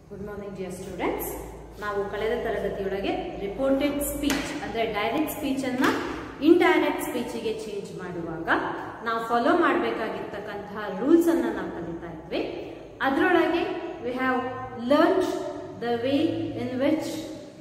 Good morning dear students ನಾವು ಕಳೆದ ತರಗತಿಯೊಳಗೆ ರಿಪೋರ್ಟೆಡ್ ಸ್ಪೀಚ್ ಅಂದ್ರೆ ಡೈರೆಕ್ಟ್ ಸ್ಪೀಚ್ ಅನ್ನ ಇಂಡೈರೆಕ್ಟ್ ಸ್ಪೀಚಿಗೆ ಚೇಂಜ್ ಮಾಡುವಾಗ ನಾವು ಫಾಲೋ ಮಾಡಬೇಕಾಗಿರ್ತಕ್ಕಂತಹ ರೂಲ್ಸ್ ಅನ್ನ ನಾವು ಕಲಿತಾ ಇದ್ವಿ ಅದರೊಳಗೆ we have learn the way in which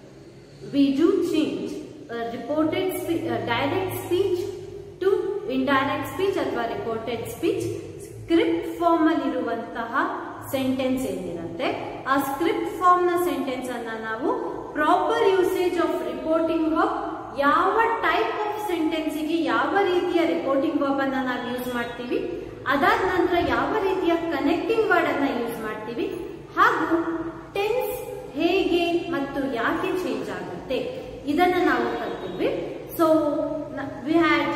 we do change a reported spe- a direct speech to indirect speech ಅಥವಾ reported speech ಸ್ಕ್ರಿಪ್ಟ್ ಫಾರ್ಮ್ ಅಲ್ಲಿ ಇರುವಂತಹ ಸೆಂಟೆನ್ಸ್ ಏನಿರುತ್ತೆ ಆ ಸ್ಕ್ರಿಪ್ಟ್ ಫಾರ್ಮ್ ನ ಸೆಂಟೆನ್ಸ್ ಅನ್ನ ನಾವು proper usage of reporting work ಯಾವ type of ಸೆಂಟೆನ್ಸಿಗೆ ಯಾವ ರೀತಿಯ ರಿಪೋರ್ಟಿಂಗ್ ವರ್ಬ್ ಅನ್ನ ನಾವು ಯೂಸ್ ಮಾಡ್ತೀವಿ ಅದಾದ ನಂತರ ಯಾವ ರೀತಿಯ ಕನೆಕ್ಟಿಂಗ್ ವರ್ಡ್ ಅನ್ನ ಯೂಸ್ ಮಾಡ್ತೀವಿ ಹಾಗೂ ಟೆನ್ಸ್ ಹೇಗೆ ಮತ್ತು ಯಾಕೆ ಚೇಂಜ್ ಆಗುತ್ತೆ ಇದನ್ನ ನಾವು ಕಲ್ತಿದ್ವಿ so we had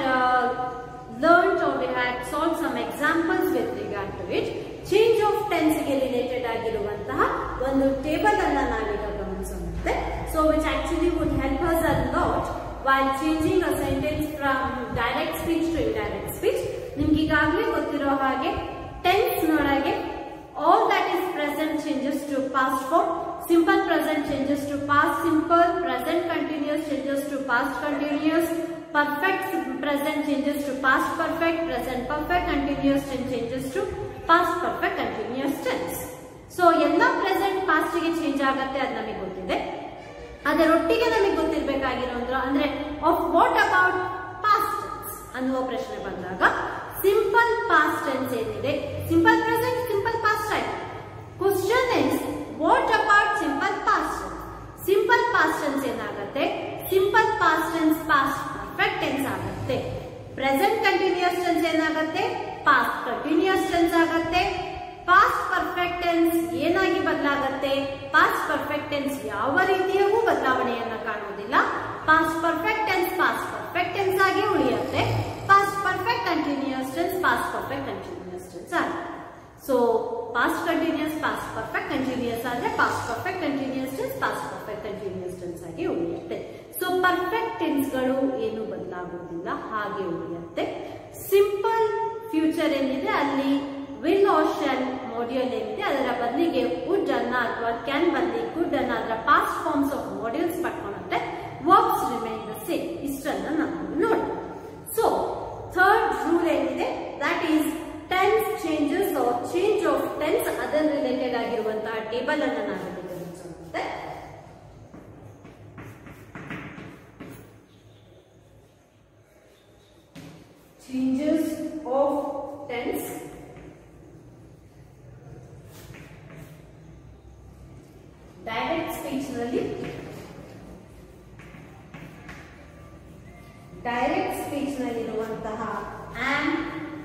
learn or we had solved some examples with regard to it change of tense ಗೆ ರಿಲೇಟೆಡ್ ಆಗಿರುವಂತಹ ಒಂದು ಟೇಬಲ್ ಅನ್ನ ನಾವೀಗ ಗಮನಿಸೋಣಂತೆ so which actually would help us a lot while changing a sentence from direct speech to indirect speech ನಿಮ್ಗೆ ಈಗಾಗಲೇ ಗೊತ್ತಿರೋ ಹಾಗೆ ಟೆನ್ಸ್ ನೊಳಗೆ all that is present changes to past form simple present changes to past simple present continuous changes to past continuous perfect present changes to past perfect present perfect continuous tense changes to past perfect continuous tense so ಎಲ್ಲ present past ಗೆ change ಆಗತ್ತೆ ಅದು ನಮಗೆ ಗೊತ್ತಿದೆ ಅದರೊಟ್ಟಿಗೆ ನಮಗೆ ಗೊತ್ತಿರಬೇಕಾಗಿರೋ ಅಂದ್ರೆ of what about past ಅನ್ನುವ ಪ್ರಶ್ನೆ ಬಂದಾಗ ಸಿಂಪಲ್ ಪಾಸ್ಟ್ ಟೆನ್ಸ್ ಏನಿದೆ ಸಿಂಪಲ್ ಪ್ರೆಸೆಂಟ್ ಸಿಂಪಲ್ ಪಾಸ್ಟ್ ಆಯ್ತು question is what about simple past simple past tense ಏನಾಗುತ್ತೆ simple past tense past perfect tense ಆಗುತ್ತೆ ಪ್ರೆಸೆಂಟ್ ಕಂಟಿನ್ಯೂಸ್ ಟೆನ್ಸ್ ಏನಾಗುತ್ತೆ ಪಾಸ್ಟ್ ಕಂಟಿನ್ಯೂಸ್ ಟೆನ್ಸ್ ಆಗುತ್ತೆ past perfect tense ಏನಾಗಿ ಬದಲಾಗತ್ತೆ past perfect tense ಯಾವ ರೀತಿಯೂ ಬದಲಾವಣೆಯನ್ನ ಕಾಣುವುದಿಲ್ಲ past perfect tense past perfect tense ಆಗಿ ಉಳಿಯುತ್ತೆ past perfect continuous tense past perfect continuous tense ಆಗುತ್ತೆ so past continuous past perfect continuous ಆದ್ರೆ past perfect continuous tense past perfect continuous tense ಆಗಿ ಉಳಿಯುತ್ತೆ ಸೊ ಪರ್ಫೆಕ್ಟ್ ಟೆನ್ಸ್ಗಳು ಏನು ಬದಲಾಗುವುದಿಲ್ಲ ಹಾಗೆ ಉಳಿಯುತ್ತೆ ಸಿಂಪಲ್ ಫ್ಯೂಚರ್ ಏನಿದೆ ಅಲ್ಲಿ ವಿಲ್ ಆರ್ ಶೆಲ್ ಮಾಡ್ಯೂಲ್ ಏನಿದೆ ಅದರ ಬದಲಿಗೆ ವುಡ್ ಅನ್ನ ಅಥವಾ ಕ್ಯಾನ್ ಬದಲಿ ಗುಡ್ ಅನ್ನ ಅದರ ಪಾಸ್ಟ್ ಫಾರ್ಮ್ಸ್ ಆಫ್ ಮಾಡ್ಯೂಲ್ಸ್ ಪಡ್ಕೊಳ್ಳುತ್ತೆ ವರ್ಕ್ಸ್ ರಿಮೈನ್ ದ ಸೇಮ್ ಇಷ್ಟನ್ನ ನಾವು ನೋಡಿ ಸೊ ಥರ್ಡ್ ರೂಲ್ ಏನಿದೆ that is tense changes or change of tense ಅದರ್ ರಿಲೇಟೆಡ್ ಆಗಿರುವಂತಹ ಟೇಬಲ್ ಅನ್ನ ನಾವು ಗಮನಿಸುತ್ತೆ changes of tense direct speech ನಲ್ಲಿ ಡೈರೆಕ್ಟ್ ಸ್ಪೀಚ್ ನಲ್ಲಿರುವಂತಹ ಆಮ್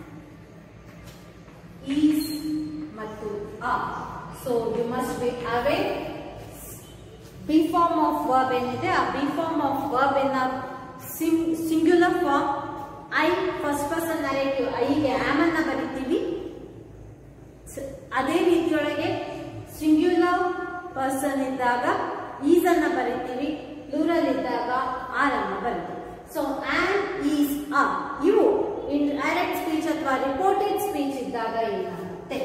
ಈಸ್ ಮತ್ತು are so you must be aware be form of verb ಏನಿದೆ ಆ be form of verb in singular form I first person narrative ಐಗೆ am ಅನ್ನ ಬರಿತೀವಿ ಸ- ಅದೇ ರೀತಿಯೊಳಗೆ ಸಿಂಗ್ಯುಲರ್ ಪರ್ಸನ್ ಇದ್ದಾಗ ಈಸ್ ಅನ್ನ ಬರಿತೀವಿ ಪ್ಲೂರಲ್ ಇದ್ದಾಗ ಆರ್ ಅನ್ನ ಬರಿತೀವಿ ಸೊ ಆಮ್ ಈಸ್ ಆ ಇವು ಇನ್ ಡೈರೆಕ್ಟ್ ಸ್ಪೀಚ್ ಅಥವಾ ರಿಪೋರ್ಟೆಡ್ ಸ್ಪೀಚ್ ಇದ್ದಾಗ ಏನಾಗುತ್ತೆ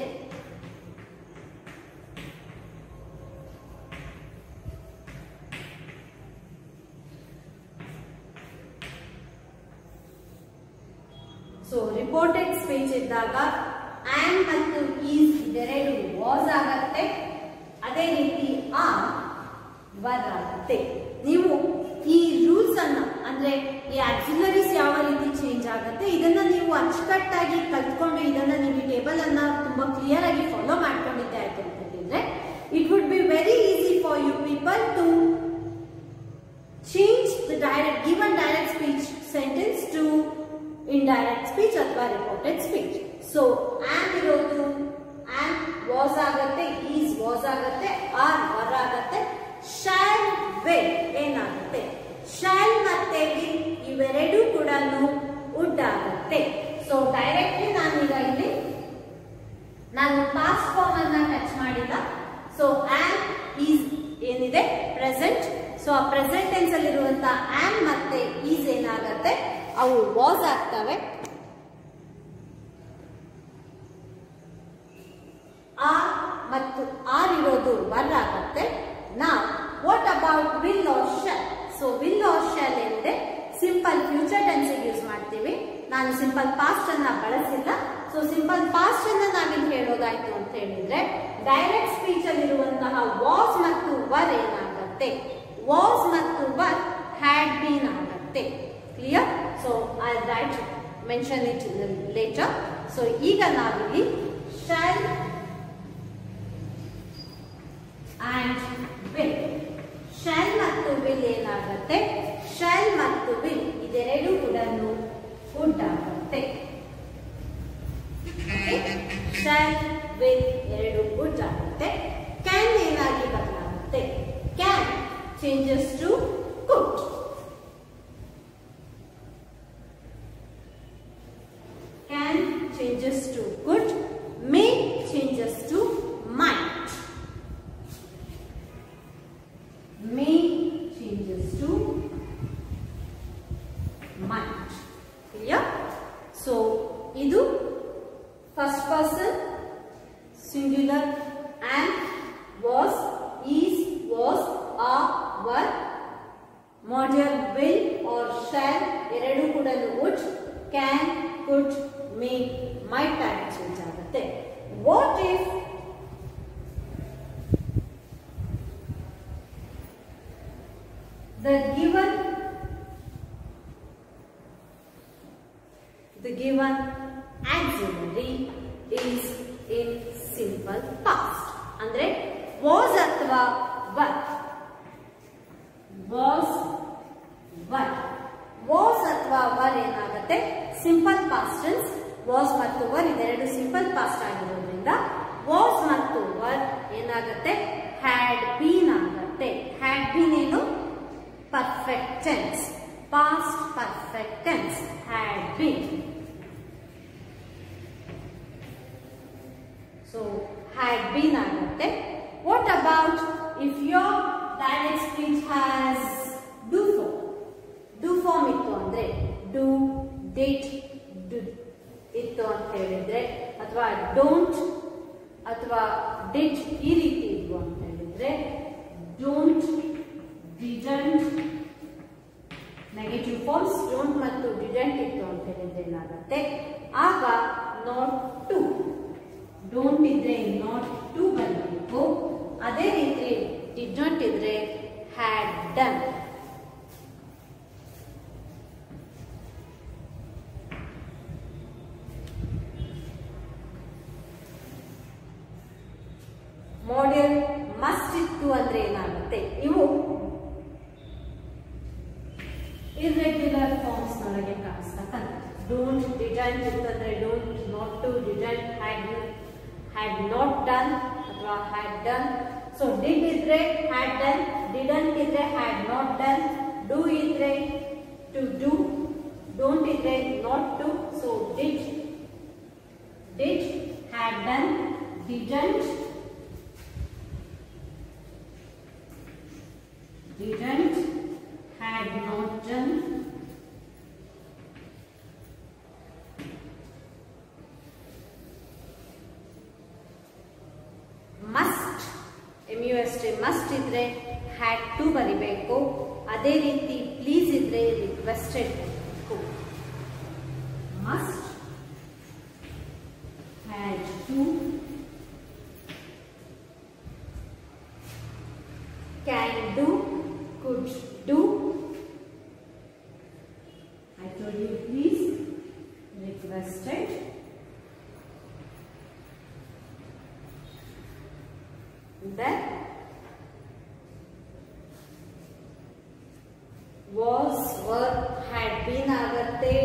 ಸೊ ರಿಪೋರ್ಟೆಡ್ ಸ್ಪೀಚ್ ಇದ್ದಾಗ ಆನ್ ಮತ್ತು ಈಸ್ ಇದೆರಡು ವಾಸ್ ಆಗತ್ತೆ ಅದೇ ರೀತಿ ಆ ವರ್ ಆಗುತ್ತೆ ನೀವು ಈ ರೂಲ್ಸ್ ಅನ್ನ ಅಂದ್ರೆ ಈ ಆಕ್ಸಿಲರೀಸ್ ಯಾವ ರೀತಿ ಚೇಂಜ್ ಆಗುತ್ತೆ ಇದನ್ನ ನೀವು ಅಚ್ಚುಕಟ್ಟಾಗಿ ಕಲ್ತ್ಕೊಂಡು ಇದನ್ನ ನೀವು ಈ ಟೇಬಲ್ ಅನ್ನ ತುಂಬಾ ಕ್ಲಿಯರ್ ಆಗಿ ಫಾಲೋ ಮಾಡ್ಕೊಂಡಿದ್ದೆ ಆಯ್ತು ಅಂತ ಹೇಳಿದ್ರೆ it would be very easy for you people to change the direct given direct speech sentence to indirect speech ಅಥವಾ reported speech so am ಇರೋದು am was ಆಗತ್ತೆ is was ಆಗತ್ತೆ are were ಆಗತ್ತೆ shall will ಏನಾಗುತ್ತೆ shall ಮತ್ತೆ will ಇವೆರಡೂ ಕೂಡ would ಆಗತ್ತೆ ಸೊ ಡೈರೆಕ್ಟ್ಲಿ ನಾನೀಗ ಇಲ್ಲಿ ನಾನು ಪಾಸ್ಟ್ ಫಾರ್ಮ್ ಅನ್ನ ಟಚ್ ಮಾಡಿಲ್ಲ ಸೊ ಆಮ್ ಈಸ್ ಏನಿದೆ ಪ್ರೆಸೆಂಟ್ ಸೊ ಆ ಪ್ರೆಸೆಂಟ್ ಟೆನ್ಸ್ ಅಲ್ಲಿರುವಂತ ಆಮ್ ಮತ್ತೆ ಈಸ್ ಏನಾಗತ್ತೆ ಅವು ವಾಸ್ ಆಗ್ತವೆ ಆ ಮತ್ತು ಆರ್ ಇರೋದು ವರ್ ವರ್ ಆಗುತ್ತೆ ನಾವು what about will or shall so will or shall ಎಂದ್ರೆ ಸಿಂಪಲ್ ಫ್ಯೂಚರ್ ಟೆನ್ಸಿಗೆ ಯೂಸ್ ಮಾಡ್ತೀವಿ ನಾನು ಸಿಂಪಲ್ ಪಾಸ್ಟ್ ಅನ್ನ ಬಳಸಿಲ್ಲ ಸೊ ಸಿಂಪಲ್ ಪಾಸ್ಟ್ ಅನ್ನ ನಾವಿಲ್ಲಿ ಹೇಳೋದಾಯ್ತು ಅಂತ ಹೇಳಿದ್ರೆ ಡೈರೆಕ್ಟ್ ಸ್ಪೀಚ್ ಅಲ್ಲಿರುವಂತಹ ವಾಸ್ ಮತ್ತು ವರ್ ಏನಾಗುತ್ತೆ ವಾಸ್ ಮತ್ತು ವರ್ ಹ್ಯಾಡ್ ಬೀನ್ ಆಗುತ್ತೆ clear so I write mention it later so ಈಗ ನಾವಿಲ್ಲಿ ಶಲ್ ಅಂಡ್ ವಿಲ್ ಶೆಲ್ ಮತ್ತು ವಿಲ್ ಏನಾಗುತ್ತೆ ಶೆಲ್ ಮತ್ತು ವಿಲ್ ಇದೆರಡು ಕೂಡ ವುಡ್ ಆಗುತ್ತೆ ಶೆಲ್ ವಿಲ್ ಎರಡು ವುಡ್ ಆಗುತ್ತೆ ಕ್ಯಾನ್ ಏನಾಗಿ ಬದಲಾಗುತ್ತೆ can changes to could can changes to good, may changes to might. May changes to might. Clear? So, ಇದು first person singular and was, is, was, are, were model will or shall ಎರಡು ಕೂಡ would can could may might ಆಗಿ change ಆಗುತ್ತೆ what if the given the given auxiliary is in simple past ಅಂದ್ರೆ was ಅಥವಾ were was were was ಅಥವಾ were ಏನಾಗುತ್ತೆ simple past tense was ಮತ್ತು were ಇದೆರಡು ಸಿಂಪಲ್ ಪಾಸ್ಟ್ ಆಗಿರೋದ್ರಿಂದ ವಾಸ್ ಮತ್ತು ವರ್ ಏನಾಗುತ್ತೆ ಹ್ಯಾಡ್ ಬೀನ್ ಆಗುತ್ತೆ ಹ್ಯಾಡ್ ಬೀನ್ ಏನು perfect tense past perfect tense had been so had been ಆಗುತ್ತೆ what about if your direct speech has do form do form ಇತ್ತು ಅಂದ್ರೆ ಡೂ ಡಿಡ್ ಇತ್ತು ಅಂತ ಹೇಳಿದ್ರೆ ಅಥವಾ ಡೋಂಟ್ ಅಥವಾ ಡಿಡ್ ಈ ರೀತಿ ಇದ್ವು ಅಂತ ಹೇಳಿದ್ರೆ don't didn't negative forms don't ಮತ್ತು ಡಿಡಂಟ್ ಇತ್ತು ಅಂತ ಹೇಳಿದ್ರೆ ಏನಾಗುತ್ತೆ ಆಗ ನಾಟ್ ಟು ಡೋಂಟ್ ಇದ್ರೆ ನಾಟ್ ಟು ಬರಬೇಕು ಅದೇ ರೀತಿ ಡಿಡ್ ನಾಟ್ ಇದ್ರೆ ಹ್ಯಾಡ್ ಡನ್ ಮಾಡೆಲ್ ಮಸ್ಟ್ ಇತ್ತು ಅಂದ್ರೆ ಏನಾಗುತ್ತೆ ಇವು ಇರ್ರೆಗ್ಯುಲರ್ ಫಾರ್ಮ್ಸ್ ನೊಳಗೆ ಕಾಣಿಸ್ತಕ್ಕಂಥ ಡೋಂಟ್ ಡಿಡಂಟ್ ಇತ್ತಂದ್ರೆ don't not to didn't had had not done ಅಥವಾ ಹ್ಯಾಡ್ ಡನ್ ಸೊ ಡಿಡ್ ಇದ್ರೆ ಹ್ಯಾಡ್ ಡನ್ ಡಿಡಂಟ್ ಇದ್ರೆ ಹ್ಯಾಡ್ ನಾಟ್ ಡನ್ ಡೂ ಇದ್ರೆ ಟು ಡೂ ಡೋಂಟ್ ಇದ್ರೆ not to so did did had done didn't didn't, had not done. Must M U S T must ಇದ್ರೆ had to ಬರಿಬೇಕು ಅದೇ ರೀತಿ please ಇದ್ರೆ requested ಬರಬೇಕು must had to can do, could do. I told you please, requested. Then was, were, had been ಆಗತ್ತೆ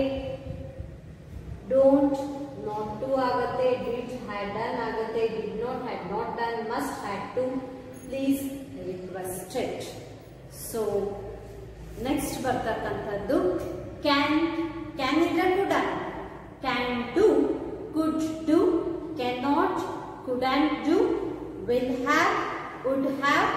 don't not to ಆಗತ್ತೆ did had done ಆಗತ್ತೆ did not had not done must had to please requested so next ಬರ್ತಕ್ಕಂಥದ್ದು can can ಇದ್ರೆ could can do could do can not could and do will have would have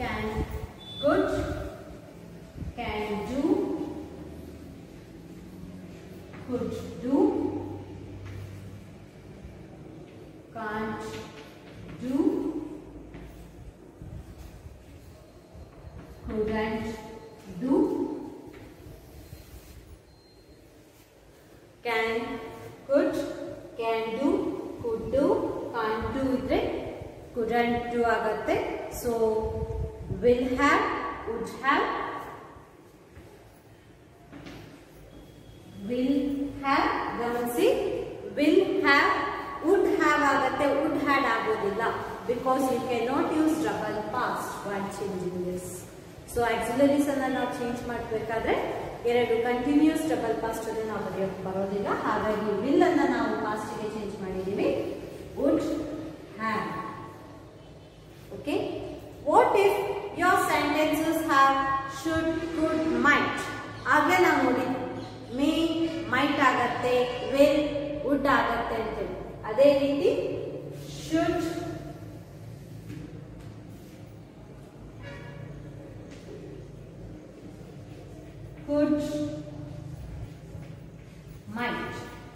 can could can do could do can't do couldn't do can could can do could do can't do ಇದ್ರೆ couldn't do ಆಗತ್ತೆ so will have would have will have ಗಮನಿಸಿ will have would have ಆಗತ್ತೆ would had ಆಗೋದಿಲ್ಲ because you can not use double past while changing this so auxiliaries ಅನ್ನ ನಾವು change ಮಾಡಬೇಕಾದ್ರೆ ಎರಡು continuous double past ಅಲ್ಲಿ ನಾವು ಬರೆಯೋಕೆ ಬರೋದಿಲ್ಲ ಹಾಗಾಗಿ ವಿಲ್ ಅನ್ನ ನಾವು ಪಾಸ್ಟ್ ಗೆ ಚೇಂಜ್ ಮಾಡಿದೀವಿ would have okay what if your sentences have should could might ಆಗಲೇ ನಾವು ನೋಡಿ ಮೇ ಮೈಟ್ ಆಗತ್ತೆ ವಿಲ್ ವುಡ್ ಆಗತ್ತೆ ಅಂತೇಳಿ ಅದೇ ರೀತಿ should could, might.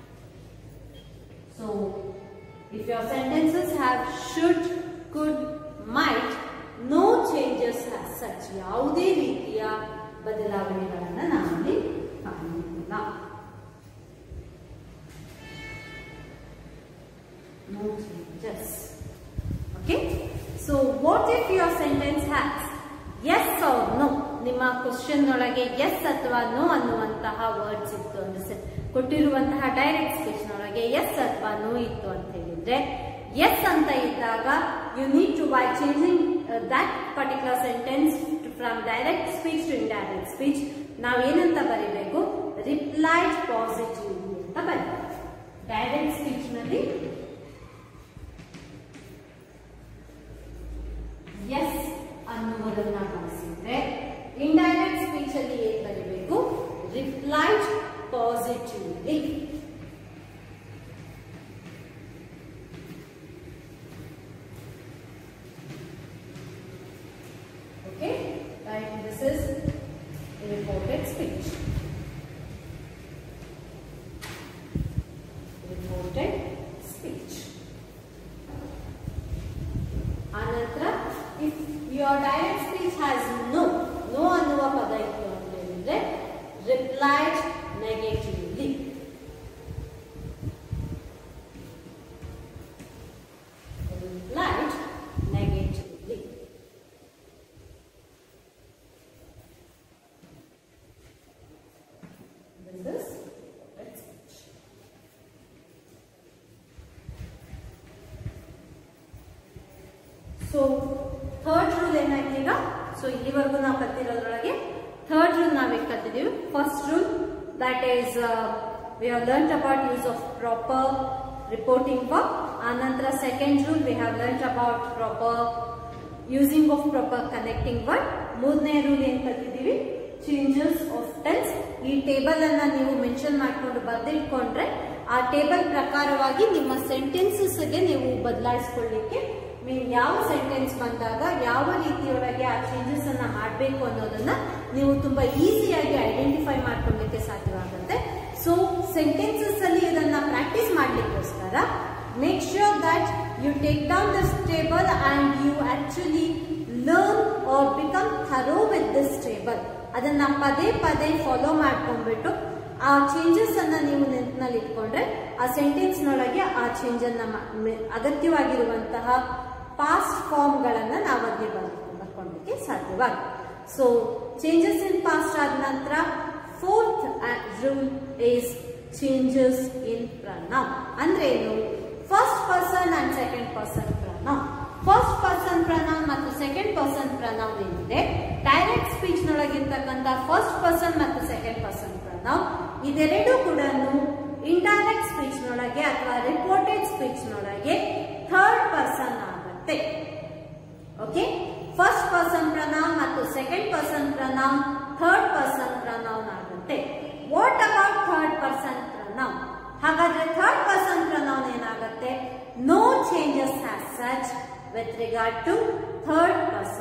So, if your sentences have should, could, might, no changes as such. ಯಾವುದೇ ರೀತಿಯ ಬದಲಾವಣೆಗಳನ್ನು ನಾವಿಲ್ಲಿ ಕಾಣುವುದಿಲ್ಲ No changes. Okay? So, what if your sentence has yes or no? ನಿಮ್ಮ ಕ್ವಶನ್ ಒಳಗೆ ಎಸ್ ಅಥವಾ ನೋ ಅನ್ನುವಂತಹ ವರ್ಡ್ಸ್ ಇತ್ತು ಅಂದ್ರೆ ಕೊಟ್ಟಿರುವಂತಹ ಡೈರೆಕ್ಟ್ ಸ್ಪೀಚ್ ನೊಳಗೆ ಎಸ್ ಅಥವಾ ನೋ ಇತ್ತು ಅಂತ ಹೇಳಿದ್ರೆ ಎಸ್ ಅಂತ ಇದ್ದಾಗ you need to by changing that particular sentence from direct speech to indirect speech ನಾವೇನಂತ ಬರೀಬೇಕು ರಿಪ್ಲೈಡ್ ಪಾಸಿಟಿವ್ ಅಂತ ಬರೀಬೇಕು ಡೈರೆಕ್ಟ್ ಸ್ಪೀಚ್ ನಲ್ಲಿ ಎಸ್ ಅನ್ನುವುದನ್ನ ಬಳಸಿದ್ರೆ ಇಂಡೈರೆಕ್ಟ್ ಸ್ಪೀಚ್ ಅಲ್ಲಿ ಏನ್ ಬರೀಬೇಕು replied positively okay right this is reported speech reported speech ಆನಂತರ if your direct speech has no no ಅನ್ನುವ ಪದ ಇತ್ತು ಅಂತ ಹೇಳಿದ್ರೆ replied negatively replied negatively This is correct speech. So third rule ಏನಾಯ್ತು ಈಗ ಸೊ ಇಲ್ಲಿವರೆಗೂ ನಾವು ಕಲ್ತಿರೋದ್ರೊಳಗೆ ಥರ್ಡ್ ರೂಲ್ ನಾವೇ ಕಲ್ತಿದ್ದೀವಿ first rule that is we have learn about use of proper reporting work ಆನಂತರ second rule we have learn about proper using of proper connecting word ಮೂರನೇ rule ಏನ್ ಕಲ್ತಿದ್ದೀವಿ ಚೇಂಜಸ್ ಆಫ್ ಟೆನ್ಸ್ ಈ table ಅನ್ನ ನೀವು mention ಮಾಡ್ಕೊಂಡು ಬರ್ದಿಟ್ಕೊಂಡ್ರೆ ಆ table ಪ್ರಕಾರವಾಗಿ ನಿಮ್ಮ ಸೆಂಟೆನ್ಸಸ್ ಗೆ ನೀವು ಬದಲಾಯಿಸ್ಕೊಳ್ಳಿಕ್ಕೆ ಮೀನ್ ಯಾವ ಸೆಂಟೆನ್ಸ್ ಬಂದಾಗ ಯಾವ ರೀತಿಯೊಳಗೆ ಆ ಚೇಂಜಸ್ ಅನ್ನ ಮಾಡಬೇಕು ಅನ್ನೋದನ್ನ ನೀವು ತುಂಬಾ ಈಸಿಯಾಗಿ ಐಡೆಂಟಿಫೈ ಮಾಡ್ಕೊಳ್ಳಿಕ್ಕೆ ಸಾಧ್ಯವಾಗುತ್ತೆ ಸೊ ಸೆಂಟೆನ್ಸಸ್ ಅಲ್ಲಿ ಇದನ್ನ ಪ್ರಾಕ್ಟೀಸ್ ಮಾಡ್ಲಿಕ್ಕೋಸ್ಕರ make sure that you take down this table and you actually learn or become thorough with this table ಅದನ್ನ ಪದೇ ಪದೇ ಫಾಲೋ ಮಾಡ್ಕೊಂಡ್ಬಿಟ್ಟು ಆ ಚೇಂಜಸ್ ಅನ್ನ ನೀವು ನೆನಪಿನಲ್ಲಿ ಇಟ್ಕೊಂಡ್ರೆ ಆ ಸೆಂಟೆನ್ಸ್ ನೊಳಗೆ ಆ ಚೇಂಜ್ ಅನ್ನ ಮಾ- ಮೆ- ಅಗತ್ಯವಾಗಿರುವಂತಹ ಪಾಸ್ಟ್ ಫಾರ್ಮ್ ಗಳನ್ನ ನಾವು ಅಲ್ಲಿ ಬರ್ಕೊಂಡ್ಲಿಕ್ಕೆ ಸಾಧ್ಯವಾಗುತ್ತೆ ಸೊ ಚೇಂಜಸ್ ಇನ್ ಪಾಸ್ಟ್ ಆದ ನಂತರ fourth rule is changes in pronoun ಅಂದ್ರೆ ಏನು first person and second person pronoun first person pronoun ಮತ್ತು ಸೆಕೆಂಡ್ ಪರ್ಸನ್ ಪ್ರನೌನ್ ಏನಿದೆ ಡೈರೆಕ್ಟ್ ಸ್ಪೀಚ್ ನೊಳಗಿರ್ತಕ್ಕಂಥ ಫಸ್ಟ್ ಪರ್ಸನ್ ಮತ್ತು ಸೆಕೆಂಡ್ ಪರ್ಸನ್ ಪ್ರನೌನ್ ಇದೆರಡೂ ಕೂಡ ಇಂಡೈರೆಕ್ಟ್ ಸ್ಪೀಚ್ ನೊಳಗೆ ಅಥವಾ ರಿಪೋರ್ಟೆಡ್ ಸ್ಪೀಚ್ ನೊಳಗೆ ಥರ್ಡ್ ಪರ್ಸನ್ ಆಗುತ್ತೆ ಓಕೆ ಫಸ್ಟ್ ಪರ್ಸನ್ ಪ್ರನೌನ್ ಮತ್ತು second person pronoun third person pronoun ಆಗುತ್ತೆ what about third person pronoun ಹಾಗಾದ್ರೆ ಥರ್ಡ್ ಪರ್ಸನ್ ಪ್ರನೌನ್ ಏನಾಗುತ್ತೆ no changes has such with regard to third person pronoun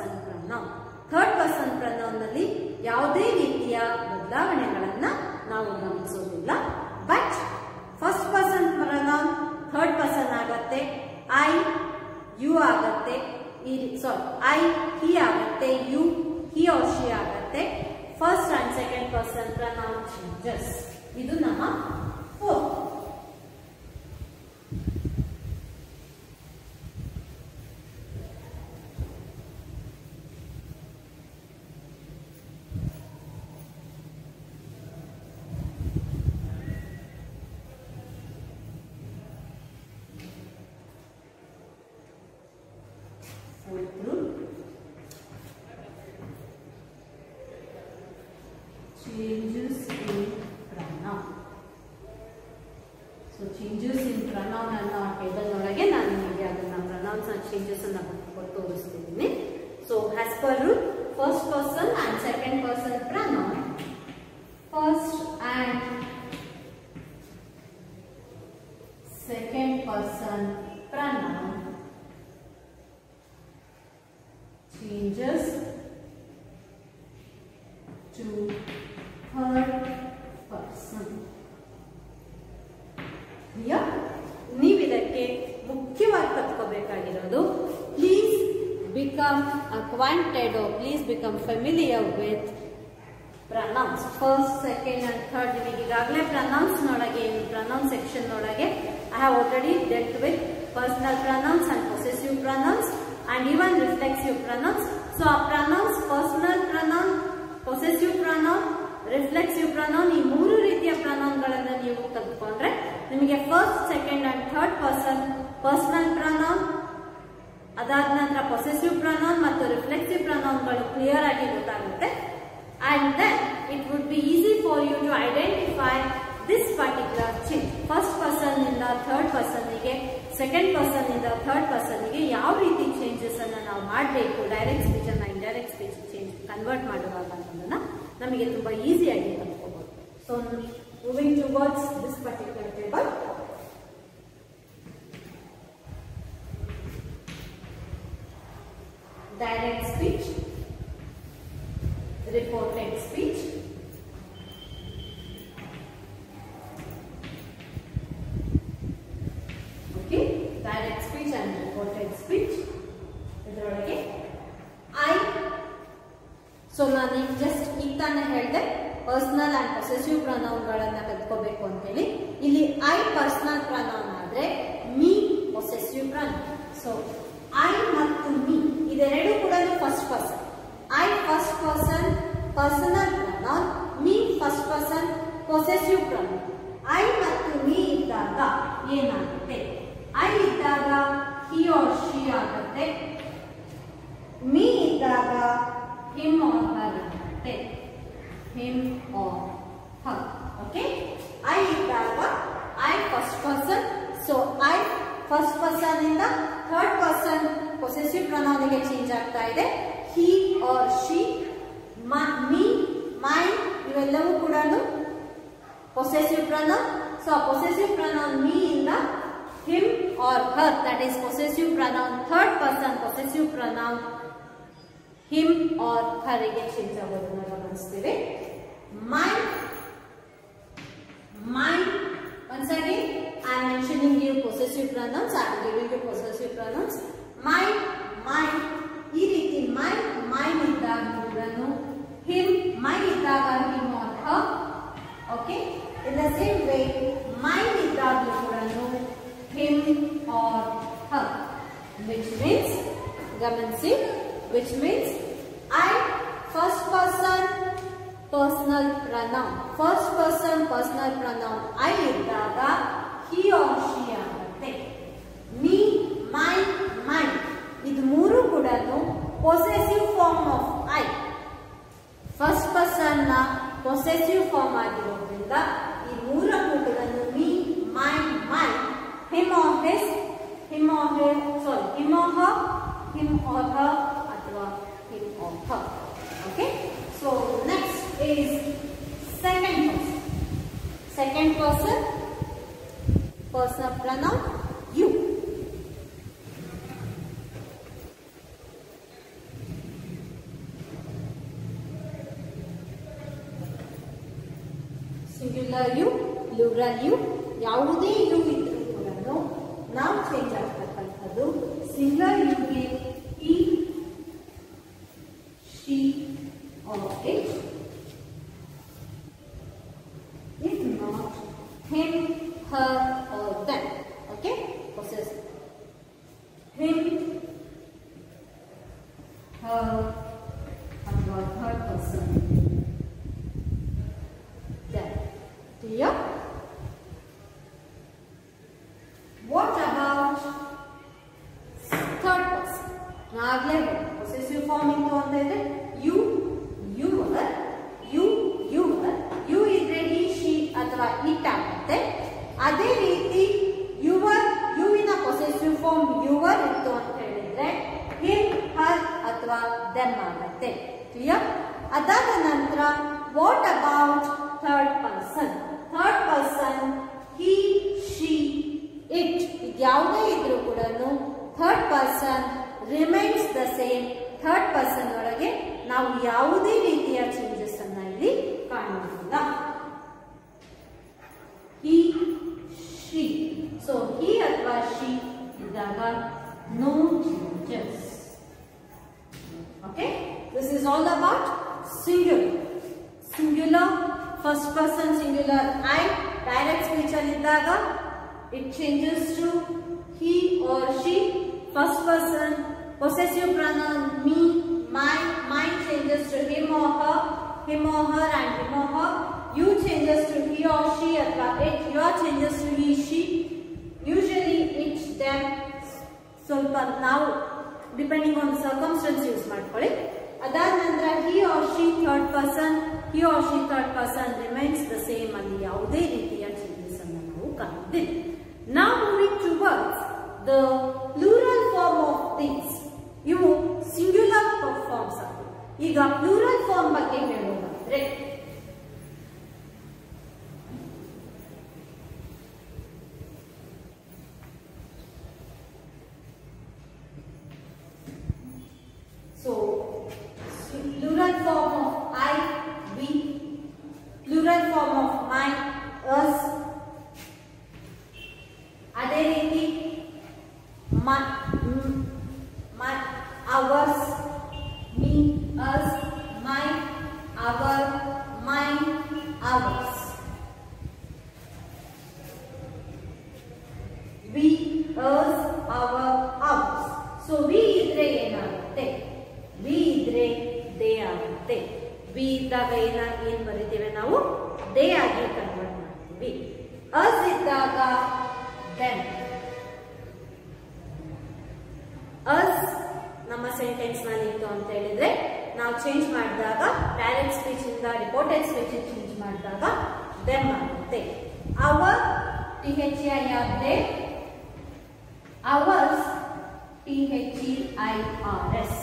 pronoun third person pronoun ನಲ್ಲಿ ಯಾವುದೇ ರೀತಿಯ ಬದಲಾವಣೆಗಳನ್ನ ನಾವು ಗಮನಿಸೋದಿಲ್ಲ but first person pronoun third person ಆಗತ್ತೆ ಐ ಯು ಆಗತ್ತೆ ಸಾರಿ ಐ ಹಿ ಆಗತ್ತೆ ಯು ಹಿ ಆರ್ ಶಿ ಆಗತ್ತೆ first and second person pronoun changes ಇದು ನಮ್ಮ fourth fourth rule. Changes in pronoun. So changes in pronoun ಅನ್ನೋ table ಒಳಗೆ ನಾನು ನಿಮಗೆ ಅದನ್ನ ಪ್ರನೌನ್ಸ್ ಚೇಂಜಸ್ ಅನ್ನ ಕೊಟ್ಟು ತೋರಿಸ್ತಿದ್ದೀನಿ so as per rule first person and second person pronoun first and second person pronoun changes to third person. Clear? ನೀವು ಇದಕ್ಕೆ ಮುಖ್ಯವಾಗಿ ಕಲ್ತ್ಕೋಬೇಕಾಗಿರೋದು please become acquainted please become familiar with pronouns first second and third ನಿಮಗೆ ಈಗಾಗಲೇ pronouns ನೊಳಗೆ pronouns section ಒಳಗೆ I have already dealt with personal pronouns and possessive pronouns and even reflexive pronouns. So ಆ pronouns personal pronoun, possessive pronoun, reflexive pronoun ಈ ಮೂರು ರೀತಿಯ ಪ್ರನೌನ್ಗಳನ್ನ ನೀವು ಕಲ್ತ್ಕೊಂಡ್ರೆ ನಿಮಗೆ first second and third person personal pronoun ಅದಾದ ನಂತರ ಪೊಸೆಸಿವ್ ಪ್ರನೌನ್ ಮತ್ತು ರಿಫ್ಲೆಕ್ಸಿವ್ ಪ್ರನೌನ್ಗಳು ಕ್ಲಿಯರ್ ಆಗಿ ಗೊತ್ತಾಗುತ್ತೆ and then it would be easy for you to identify this particular change first person ಇಂದ ಥರ್ಡ್ ಪರ್ಸನ್ಗೆ ಸೆಕೆಂಡ್ ಪರ್ಸನ್ ಇಂದ ಥರ್ಡ್ ಪರ್ಸನ್ಗೆ ಯಾವ ರೀತಿ ಚೇಂಜಸ್ ಅನ್ನ ನಾವು ಮಾಡಬೇಕು ಡೈರೆಕ್ಟ್ ಸ್ಪೀಚ್ ಅನ್ನ ಇಂಡೈರೆಕ್ಟ್ ಸ್ಪೀಚ್ ಚೇಂಜ್ ಕನ್ವರ್ಟ್ ಮಾಡುವಾಗ ಅನ್ನೋದನ್ನ ನಮಗೆ ತುಂಬಾ ಈಸಿಯಾಗಿ ಕಲ್ತ್ಕೋಬಹುದು so moving towards this particular table direct speech, reported speech, okay, direct speech and reported speech. ಇದರೊಳಗೆ ಐ ಸೊ ನಾನು ಈಗ ಜಸ್ಟ್ ಈಗ ತಾನೇ ಹೇಳಿದೆ ಪರ್ಸನಲ್ ಅಂಡ್ ಪೊಸೆಸಿವ್ ಪ್ರನೌನ್ಗಳನ್ನ ಕಲ್ತ್ಕೋಬೇಕು ಅಂತೇಳಿ ಇಲ್ಲಿ ಐ ಪರ್ಸನಲ್ ಪ್ರನೌನ್ ಆದ್ರೆ me possessive pronoun so I ಮತ್ತು ಮೀ ಇದೆರಡು ಕೂಡ first person I first person personal pronoun me first person possessive pronoun I ಮತ್ತು ಮೀ ಇದ್ದಾಗ ಏನಾಗುತ್ತೆ ಐ ಇದ್ದಾಗ ಹಿ ಆರ್ ಶಿ ಆಗುತ್ತೆ ಮೀ ಇದ್ದಾಗ ಹಿಮ್ ಆರ್ ಹರ್ ಆಗುತ್ತೆ him or her okay I ಇದ್ದಾಗ I first person so I first person ಇಂದ third person possessive ಪ್ರನೌನ್ಗೆ ಚೇಂಜ್ ಆಗ್ತಾ ಇದೆ he or she me my ಇವೆಲ್ಲವೂ ಕೂಡ possessive pronoun so possessive pronoun me ಇಂದ him or her that is possessive pronoun third person possessive pronoun him or ಹರಿಗೆ change ಆಗೋದನ್ನ ಗಮನಿಸ್ತೀವಿ ಮೈ ಮೈ once again I am mentioning you possessive pronouns I am giving you possessive pronouns my my ಈ ರೀತಿ ಮೈ ಮೈ ಇದ್ದಾಗ ಕೂಡ him my ಇದ್ದಾಗ him or her okay in the same way my ಇದ್ದಾಗ ಕೂಡ him or her which means ಗಮನಿಸಿ which means I first person personal pronoun first person personal pronoun I ಇದ್ದಾಗ he or she ಆಗುತ್ತೆ me my my ಇದು ಮೂರು ಕೂಡ possessive form of I first person ನ possessive form ಆಗಿರೋದ್ರಿಂದ ಈ ಮೂರಕ್ಕೂ ಕೂಡ me my my him or his him or her sorry him or Har him or her ಅಥವಾ him or her okay so next is second person. Second person, personal pronoun you. Plural you ಯಾವುದೇ you ಇದ್ರೂ ಕೂಡ ನಾವು change ಆಗ್ತಕ್ಕಂಥದ್ದು single ಯುಗೆ ಈ she or it if not him her or them okay possess him her or third person them clear what about third person ನಾಗಲೇ possessive form ಇತ್ತು ಅಂತ ಇದ್ರೆ you your you your you ಇದ್ರೆ he she ಅಥವಾ it ಆಗುತ್ತೆ ಅದೇ ರೀತಿ your ಯುವಿನ ಪೊಸೆಸಿವ್ ಫಾರ್ಮ್ ಯುವರ್ ಇತ್ತು ಅಂತ ಹೇಳಿದ್ರೆ ಹಿಮ್ ಹರ್ ಅಥವಾ ದೆಮ್ ಆಗುತ್ತೆ ಕ್ಲಿಯರ್ ಅದಾದ ನಂತರ what about third person third person he she it ಯಾವುದೇ ಇದ್ರೂ ಕೂಡ third person remains the same third person ಒಳಗೆ ನಾವು ಯಾವುದೇ ರೀತಿಯ ಚೇಂಜಸ್ ಅನ್ನ ಇಲ್ಲಿ ಕಾಣುವುದಿಲ್ಲ ಹಿ ಶಿ ಸೊ ಹಿ ಅಥವಾ ಶಿ ಇದ್ದಾಗ no changes okay this is all about singular singular first person singular I direct speech ಅಲ್ಲಿ ಇದ್ದಾಗ it changes to he or she first person possessive pronoun me my mine changes to him or her him or her and him or her you changes to he or she ಅಥವಾ it your changes to he she usually it them ಸ್ವಲ್ಪ ನಾವು depending on circumstances use ಮಾಡ್ಕೊಳ್ಳಿ ಅದಾದ ನಂತರ he or she third person he or she third person remains the same ಅಲ್ಲಿ ಯಾವುದೇ ರೀತಿಯ changes ಅನ್ನು ನಾವು ಕಾಣುವುದಿಲ್ಲ Now moving towards the plural form of things. ಇವು ಸಿಂಗ್ಯುಲರ್ ಫಾರ್ಮ್ಸ್ ಈಗ ಪ್ಲೂರಲ್ ಫಾರ್ಮ್ ಬಗ್ಗೆ ಹೇಳೋದಾದ್ರೆ So, plural form of I, we, plural form of mine, us, ಅದೇ ರೀತಿ ours me us my our mine ours we us our ours so we ಇದ್ರೆ ಏನಾಗುತ್ತೆ V ಇದ್ರೆ they ಆಗುತ್ತೆ ವಿ ಇದ್ದಾಗ ಏನಾಗಿ ಏನ್ ಬರೀತೇವೆ ನಾವು ದೇ ಆಗಿ ಕನ್ವರ್ಟ್ ಮಾಡ್ತೀವಿ ಅಸ್ ಇದ್ದಾಗ ದೆನ್ ಅಸ್ ನಮ್ಮ ಸೆಂಟೆನ್ಸ್ ನಲ್ಲಿ ಇತ್ತು ಅಂತ ಹೇಳಿದ್ರೆ ನಾವು ಚೇಂಜ್ ಮಾಡಿದಾಗ ಡೈರೆಕ್ಟ್ ಸ್ಪೀಚ್ ಇಂದ ರಿಪೋರ್ಟೆಡ್ ಸ್ಪೀಚ್ ಚೇಂಜ್ ಮಾಡಿದಾಗ ದೆಮ್ ಆಗುತ್ತೆ our T H I R their ours T H E I R S